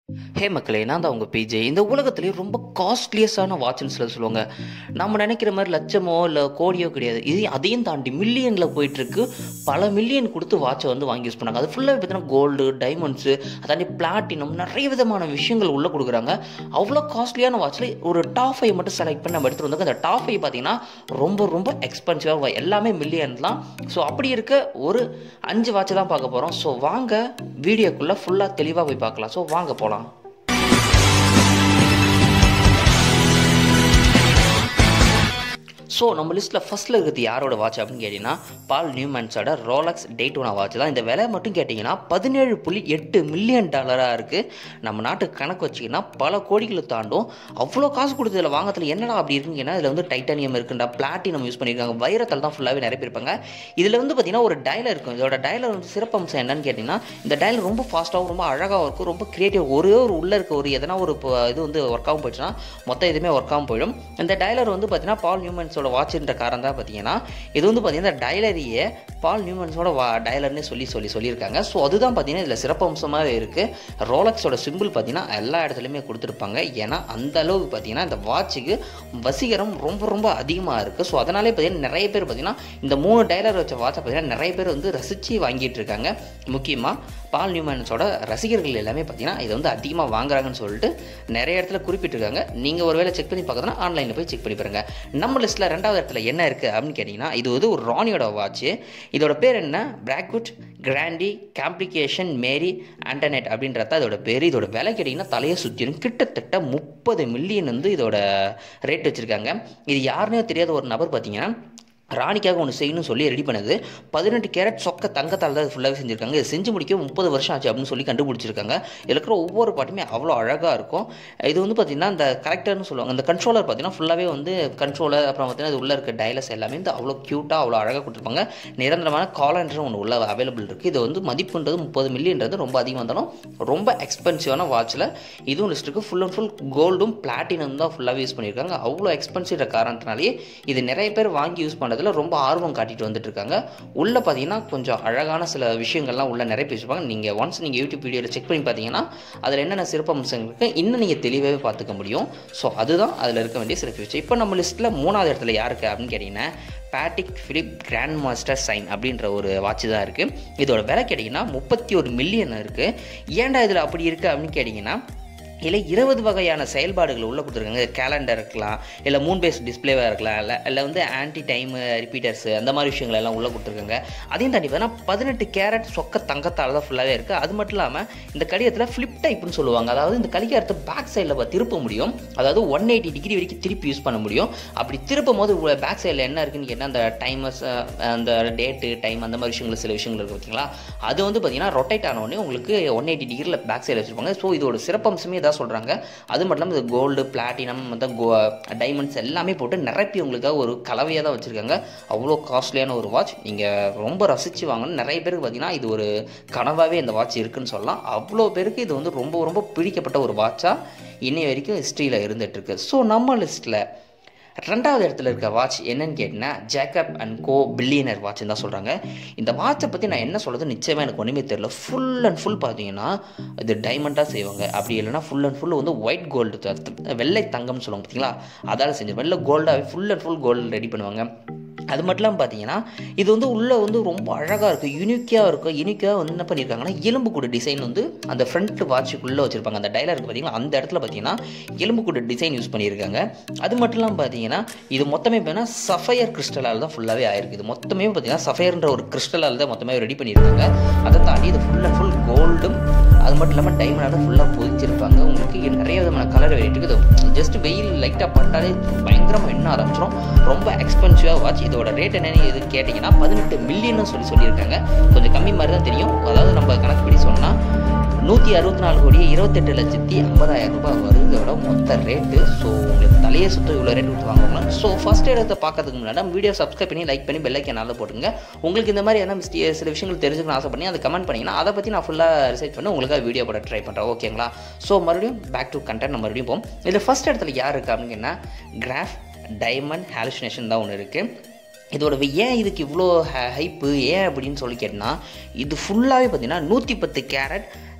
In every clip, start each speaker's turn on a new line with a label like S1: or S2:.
S1: ஹே மக்களே நான் தான் உங்கள் பிஜே இந்த உலகத்துலேயே ரொம்ப காஸ்ட்லியஸ்டான வாட்ச்னு சில சொல்லுவாங்க நம்ம நினைக்கிற மாதிரி லட்சமோ இல்லை கோடியோ கிடையாது இது அதையும் தாண்டி மில்லியனில் போயிட்டுருக்கு பல மில்லியன் கொடுத்து வாட்சை வந்து வாங்கி யூஸ் பண்ணாங்க அது ஃபுல்லாக பார்த்தீங்கன்னா கோல்டு டைமண்ட்ஸு அதை தாண்டி பிளாட்டினம் நிறைய விதமான விஷயங்கள் உள்ளே கொடுக்குறாங்க அவ்வளோ காஸ்ட்லியான வாட்சில் ஒரு டாப் ஃபைவ் மட்டும் செலக்ட் பண்ணி நம்ம எடுத்துகிட்டு வந்தாங்க அந்த டாப் ஃபைவ் பார்த்தீங்கன்னா ரொம்ப ரொம்ப எக்ஸ்பென்சிவாக எல்லாமே மில்லியன் தான் ஸோ அப்படி இருக்க ஒரு அஞ்சு வாட்ச் தான் பார்க்க போகிறோம் ஸோ வாங்க வீடியோக்குள்ளே ஃபுல்லாக தெளிவாக போய் பார்க்கலாம் ஸோ வாங்க போகலாம் ஸோ நம்ம லிஸ்ட்டில் ஃபஸ்ட்டில் இருக்கிறது யாரோட வாட்ச் அப்படின்னு கேட்டிங்கன்னா பால் நியூமன்ஸோட ரோலக்ஸ் டேட்டோனா வாட்ச் தான் இந்த விலை மட்டும் கேட்டிங்கன்னா பதினேழு புள்ளி எட்டு மில்லியன் டாலராக இருக்குது நம்ம நாட்டுக்கு கணக்கு வச்சிங்கன்னா பல கோடிகளை தாண்டும் அவ்வளோ காசு கொடுத்து இதில் வாங்கத்தில் என்னடா அப்படி இருக்குங்கன்னா இதில் வந்து டைட்டானியம் இருக்குண்டா பிளாட்டினம் யூஸ் பண்ணியிருக்காங்க வைரத்தில் தான் ஃபுல்லாகவே நிறைய பேர் இருப்பாங்க இதில் வந்து பார்த்திங்கன்னா ஒரு டயலர் இருக்கும் இதோட டயலர் வந்து சிறப்பம்சம் என்னன்னு கேட்டிங்கன்னா இந்த டயலர் ரொம்ப ஃபாஸ்ட்டாகவும் ரொம்ப அழகாகவும் இருக்கும் ரொம்ப க்ரியேட்டிவ் ஒரே ஒரு உள்ளே இருக்க ஒரு எதனா ஒரு இப்போ இது வந்து ஒர்க் ஆகும் போயிடுச்சுன்னா மொத்தம் எதுவுமே ஒர்க் ஆகும் போயிடும் இந்த டயலர் வந்து பார்த்தீங்கன்னா பால் நியூமன்ஸோட வாட்ச்ன்ற காரணம் தான் பார்த்தீங்கன்னா இது வந்து பார்த்தீங்கன்னா இந்த டயலரியே பால் நியூமன்ஸோட வா டயலர்னு சொல்லி சொல்லி சொல்லியிருக்காங்க ஸோ அதுதான் பார்த்தீங்கன்னா இதில் சிறப்பம்சமாகவே இருக்குது ரோலக்ஸோட சிம்பிள் பார்த்தீங்கன்னா எல்லா இடத்துலையுமே கொடுத்துருப்பாங்க ஏன்னா அந்த அளவுக்கு பார்த்தீங்கன்னா இந்த வாட்சுக்கு வசீகரம் ரொம்ப ரொம்ப அதிகமாக இருக்குது ஸோ அதனாலே பார்த்தீங்கன்னா நிறைய பேர் பார்த்தீங்கன்னா இந்த மூணு டயலர் வச்ச வாட்சை பார்த்தீங்கன்னா நிறைய பேர் வந்து ரசித்து வாங்கிட்டு இருக்காங்க முக்கியமாக பால் நியூமன்ஸோட ரசிகர்கள் எல்லாமே பார்த்தீங்கன்னா இதை வந்து அதிகமாக வாங்குறாங்கன்னு சொல்லிட்டு நிறைய இடத்துல குறிப்பிட்டிருக்காங்க நீங்கள் ஒருவேளை செக் பண்ணி பார்க்கறதுனா ஆன்லைனில் போய் செக் பண்ணி பாருங்க நம்ம லிஸ்ட்டில் ரெண்டாவது இடத்துல என்ன இருக்குது அப்படின்னு கேட்டிங்கன்னா இது வந்து ஒரு ராணியோட வாட்ச் இதோட பேர் என்ன பிராக்வுட் கிராண்டி காம்ப்ளிகேஷன் மேரி ஆண்டர்நெட் அப்படின்றத அதோட பேர் இதோட விலை கேட்டிங்கன்னா தலையை சுற்றிடும் கிட்டத்தட்ட முப்பது மில்லியன் வந்து இதோட ரேட் வச்சுருக்காங்க இது யாருன்னே தெரியாத ஒரு நபர் பார்த்தீங்கன்னா ராணிக்காக ஒன்று செய்யணும்னு சொல்லி ரெடி பண்ணது பதினெட்டு கேரட் சொக்க தங்கத்தால் தான் ஃபுல்லாகவே செஞ்சுருக்காங்க இது செஞ்சு முடிக்க முப்பது வருஷம் ஆச்சு அப்படின்னு சொல்லி கண்டுபிடிச்சிருக்காங்க இதில் இருக்கிற ஒவ்வொரு பாட்டுமே அவ்வளோ அழகாக இருக்கும் இது வந்து பார்த்திங்கன்னா இந்த கரெக்டர்னு சொல்லுவாங்க இந்த கண்ட்ரோலர் பார்த்தீங்கன்னா ஃபுல்லாகவே வந்து கண்ட்ரோலர் அப்புறம் பார்த்தீங்கன்னா இது உள்ளே இருக்க டைலஸ் எல்லாமே இந்த அவ்வளோ க்யூட்டாக அவ்வளோ அழகாக கொடுத்துருப்பாங்க நிரந்தரமான காலண்டர் ஒன்று உள்ள அவைலபிள் இருக்குது இது வந்து மதிப்புன்றது முப்பது மில்லியன்றது ரொம்ப அதிகமாக இருந்தாலும் ரொம்ப எக்ஸ்பென்சிவான வாட்சில் இதுவும் லிஸ்ட் இருக்குது ஃபுல் அண்ட் ஃபுல் கோல்டும் பிளாட்டினம் தான் ஃபுல்லாகவே யூஸ் பண்ணியிருக்காங்க அவ்வளோ எக்ஸ்பென்சிவ் காரணத்தினாலேயே இது நிறைய பேர் வாங்கி யூஸ் பண்ணுறதுல ரொம்ப ஆர்வம் காட்டிட்டு வந்துட்டு இருக்காங்க உள்ளே பார்த்தீங்கன்னா கொஞ்சம் அழகான சில விஷயங்கள்லாம் உள்ள நிறைய பேசியிருப்பாங்க நீங்கள் ஒன்ஸ் நீங்கள் யூடியூப் வீடியோவில் செக் பண்ணி பார்த்தீங்கன்னா அதில் என்னென்ன சிறப்பம்சங்கள் இருக்குது இன்னும் நீங்கள் தெளிவாகவே பார்த்துக்க முடியும் ஸோ அதுதான் அதில் இருக்க வேண்டிய சிறப்பு விஷயம் இப்போ நம்ம லிஸ்ட்டில் மூணாவது இடத்துல யாருக்கு அப்படின்னு கேட்டிங்கன்னா Patek Philippe grand master chime அப்படின்ற ஒரு வாட்ச் தான் இருக்குது இதோட விலை கேட்டிங்கன்னா முப்பத்தி ஒரு மில்லியன் இருக்குது ஏன்டா இதில் அப்படி இருக்குது அப்படின்னு கேட்டிங்கன்னா இல்லை இருபது வகையான செயல்பாடுகள் உள்ளே கொடுத்துருக்காங்க கேலண்டர் இருக்கலாம் இல்லை மூன் பேஸ் டிஸ்பிளேவாக இருக்கலாம் இல்லை இல்லை வந்து ஆன்டி டைம் ரிப்பீட்டர்ஸு அந்த மாதிரி விஷயங்கள் எல்லாம் உள்ளே கொடுத்துருக்காங்க அதையும் தாண்டி பார்த்தீங்கன்னா பதினெட்டு கேரட் சொக்க தங்கத்தால் தான் ஃபுல்லாகவே இருக்குது அது மட்டும் இல்லாமல் இந்த கடிதத்தில் ஃப்ளிப் டைப்னு சொல்லுவாங்க அதாவது இந்த கடிகாரத்தை பேக் சைடில் திருப்ப முடியும் அதாவது ஒன் எயிட்டி டிகிரி வரைக்கும் திருப்பி யூஸ் பண்ண முடியும் அப்படி திருப்பும் போது பேக் சைடில் என்ன இருக்குன்னு கேட்டால் அந்த டைமர்ஸ் அந்த டேட்டு டைம் அந்த மாதிரி விஷயங்கள் சில விஷயங்கள் இருக்குது பார்த்தீங்களா அது வந்து பார்த்தீங்கன்னா ரொட்டேட் ஆனோடனே உங்களுக்கு ஒன் எயிட்டி டிகிரியில் பேக் சைடில் வச்சுருப்பாங்க ஸோ இதோட சிறப்பம்சமே இதாக சொல்கிறாங்க அது மட்டும் இல்லாமல் இது கோல்டு பிளாட்டினம் மற்ற கோ டைமண்ட்ஸ் எல்லாமே போட்டு நிரப்பி உங்களுக்காக ஒரு கலவையாக தான் வச்சுருக்காங்க அவ்வளோ காஸ்ட்லியான ஒரு வாட்ச் நீங்கள் ரொம்ப ரசித்து வாங்கணும் நிறைய பேருக்கு பார்த்தீங்கன்னா இது ஒரு கனவாகவே இந்த வாட்ச் இருக்குன்னு சொல்லலாம் அவ்வளோ பேருக்கு இது வந்து ரொம்ப ரொம்ப பிடிக்கப்பட்ட ஒரு வாட்சாக இன்னை வரைக்கும் ஹிஸ்ட்ரியில் இருந்துகிட்ருக்கு ஸோ நம்ம லிஸ்ட்டில் ரெண்டாவது இடத்துல இருக்க வாட்ச் என்னன்னு கேட்டிங்கன்னா ஜேக்கப் அண்ட் கோ பில்லியனர் வாட்ச்னு தான் சொல்கிறாங்க இந்த வாட்சை பற்றி நான் என்ன சொல்கிறது நிச்சயமாக எனக்கு ஒன்றுமே தெரியல ஃபுல் அண்ட் ஃபுல் பார்த்தீங்கன்னா இது டைமண்டாக செய்வாங்க அப்படி இல்லைனா ஃபுல் அண்ட் ஃபுல் வந்து ஒயிட் கோல்டு வெள்ளை தங்கம்னு சொல்லுவாங்க பார்த்தீங்களா அதால் செஞ்சிருப்பாங்க இல்லை கோல்டாகவே full and full gold ready பண்ணுவாங்க அது மட்டும் இல்லாமல் பார்த்தீங்கன்னா இது வந்து உள்ளே வந்து ரொம்ப அழகாக இருக்குது யூனிக்காக இருக்கும் யூனிக்காக வந்து என்ன பண்ணியிருக்காங்கன்னா எலும்பு கூடு டிசைன் வந்து அந்த ஃப்ரண்ட் வாட்சுக்குள்ளே வச்சுருப்பாங்க அந்த டைலர் இருக்குது பார்த்தீங்கன்னா அந்த இடத்துல பார்த்தீங்கன்னா எலும்பு கூடு டிசைன் யூஸ் பண்ணியிருக்காங்க அது மட்டும் இல்லாமல் பார்த்தீங்கன்னா இது மொத்தமே பார்த்தீங்கன்னா சஃபயர் கிறிஸ்டலால் தான் ஃபுல்லாகவே ஆயிருக்கு இது மொத்தமே பார்த்தீங்கன்னா சஃபயர்ன்ற ஒரு கிறிஸ்டலால் தான் மொத்தமே ரெடி பண்ணியிருக்காங்க அதை தாண்டி இது ஃபுல் அண்ட் ஃபுல் கோல்டும் அது மட்டும் இல்லாமல் டைமண்டாக ஃபுல்லாக பொதிச்சிருப்பாங்க உங்களுக்கு நிறைய விதமான கலர் வெரைட்டி இருக்குது ஜஸ்ட் வெயில் லைட்டாக பட்டாலே பயங்கரமாக எண்ண ஆரம்பிச்சிடும் ரொம்ப எக்ஸ்பென்சிவாக வாட்ச் இதோட ரேட் என்னன்னு எது கேட்டிங்கன்னா பதினெட்டு மில்லியன் சொல்லி சொல்லியிருக்காங்க கொஞ்சம் கம்மி மாதிரி தான் தெரியும் அதாவது நம்ம கணக்குப்படி சொன்னால் நூற்றி அறுபத்தி நாலு கோடி இருபத்தெட்டு லட்சத்தி ஐம்பதாயிரம் ரூபாய் வருது இதோட மொத்த ரேட்டு ஸோ உங்களுக்கு தலையே சுத்தம் இவ்வளோ ரேட் கொடுத்து வாங்கணும் ஸோ ஃபஸ்ட் இடத்தை பார்க்கறதுக்கு முன்னாடி நம்ம வீடியோ சப்ஸ்கிரைப் பண்ணி லைக் பண்ணி பெல்லைக்கன் நல்லா போட்டுங்க உங்களுக்கு இந்த மாதிரி என்ன மிஸ்டே சில விஷயங்கள் தெரிஞ்சுக்கணும் ஆசை பண்ணி அதை கமெண்ட் பண்ணிங்கன்னா அதை பற்றி நான் ஃபுல்லாக ரிசர்ச் பண்ணி உங்களுக்கு வீடியோ போட ட்ரை பண்ணுறேன் ஓகேங்களா ஸோ மறுபடியும் பேக் டு கண்டென்ட் நம்ம மறுபடியும் போவோம் இதில் ஃபஸ்ட் இடத்துல யார் இருக்குது அப்படிங்கன்னா கிராஃப் டைமண்ட் ஹாலுசினேஷன் தான் ஒன்று இருக்குது இதோட ஏன் இதுக்கு இவ்வளோ ஹைப்பு ஏன் அப்படின்னு சொல்லி கேட்டால் இது ஃபுல்லாகவே பார்த்தீங்கன்னா நூற்றி பத்து கேரட்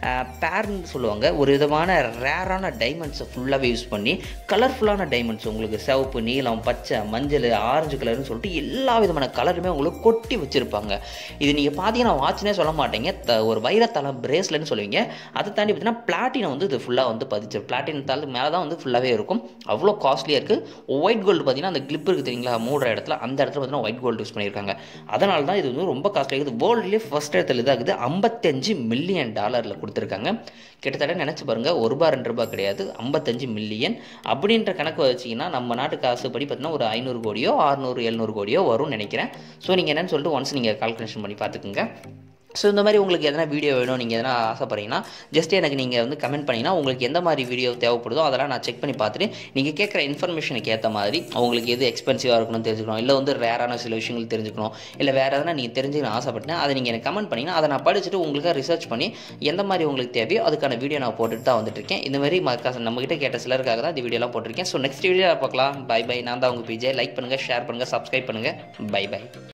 S1: பேர்னு சொல்லுவாங்க ஒரு விதமான ரேரான டைமண்ட்ஸை ஃபுல்லாகவே யூஸ் பண்ணி கலர்ஃபுல்லான டைமண்ட்ஸ் உங்களுக்கு சிவப்பு நீலம் பச்சை மஞ்சள் ஆரஞ்சு கலர்னு சொல்லிட்டு எல்லா விதமான கலருமே உங்களுக்கு கொட்டி வச்சுருப்பாங்க இது நீங்கள் பார்த்தீங்கன்னா வாட்ச்னே சொல்ல மாட்டீங்க த- ஒரு வைரத்தளம் பிரேஸ்லெட்னு சொல்லுவீங்க அதை தாண்டி பார்த்தீங்கன்னா பிளாட்டினம் வந்து இது ஃபுல்லாக வந்து பதிச்சு பிளாட்டினத்தால் மேலே தான் வந்து ஃபுல்லாகவே இருக்கும் அவ்வளோ காஸ்ட்லியாக இருக்குது ஒயிட் கோல்டு பார்த்தீங்கன்னா அந்த கிளிப் இருக்குது தெரியுங்களா மூடுற இடத்துல அந்த இடத்துல பார்த்தீங்கன்னா ஒயிட் கோல்டு யூஸ் பண்ணியிருக்காங்க அதனால தான் இது வந்து ரொம்ப காஸ்ட்லியாக இருக்குது வேர்ல்ட்லேயே ஃபர்ஸ்ட் இடத்துல இதாகுது ஐம்பத்தஞ்சு மில்லியன் டாலரில் கொடுத்துருக்காங்க கிட்டத்தட்ட நினச்சி பாருங்கள் ஒரு ரூபா ரெண்டு ரூபா கிடையாது ஐம்பத்தஞ்சு மில்லியன் அப்படின்ற கணக்கு வச்சிங்கன்னா நம்ம நாட்டு காசு படி பார்த்தீங்கன்னா ஒரு ஐநூறு கோடியோ அறுநூறு எழுநூறு கோடியோ வரும்னு நினைக்கிறேன் ஸோ நீங்கள் என்னன்னு சொல்லிட்டு ஒன்ஸ் நீங்கள் கால்குலேஷன் பண்ணி பார்த்துக்குங்க ஸோ இந்த மாதிரி உங்களுக்கு எதனா வீடியோ வேணும் நீங்கள் எதனா ஆசைப்படுறீங்கன்னா ஜஸ்ட் எனக்கு நீங்கள் வந்து கமெண்ட் பண்ணிங்கன்னா உங்களுக்கு எந்த மாதிரி வீடியோ தேவைப்படுதோ அதெல்லாம் நான் செக் பண்ணி பார்த்துட்டு நீங்கள் கேட்குற இன்ஃபர்மேஷனுக்கு ஏற்ற மாதிரி உங்களுக்கு எது எக்ஸ்பென்சிவாக இருக்கணும்னு தெரிஞ்சுக்கணும் இல்லை வந்து ரேரான சில விஷயங்கள் தெரிஞ்சுக்கணும் இல்லை வேறு எதனா நீங்கள் தெரிஞ்சுக்கணும் ஆசைப்பட்டேன் அதை நீங்கள் எனக்கு கமெண்ட் பண்ணிங்கன்னா அதை நான் படிச்சுட்டு உங்களுக்காக ரிசர்ச் பண்ணி எந்த மாதிரி உங்களுக்கு தேவையோ அதுக்கான வீடியோ நான் போட்டுட்டு தான் வந்துட்டு இருக்கேன் இந்த மாதிரி மக்க- நம்மகிட்ட கேட்ட சிலருக்காக தான் இந்த வீடியோலாம் போட்டிருக்கேன் ஸோ நெக்ஸ்ட் வீடியோ பார்க்கலாம் பை பை நான் தான் உங்கள் பிஜே லைக் பண்ணுங்கள் ஷேர் பண்ணுங்கள் சப்ஸ்கிரைப் பண்ணுங்கள் பை பை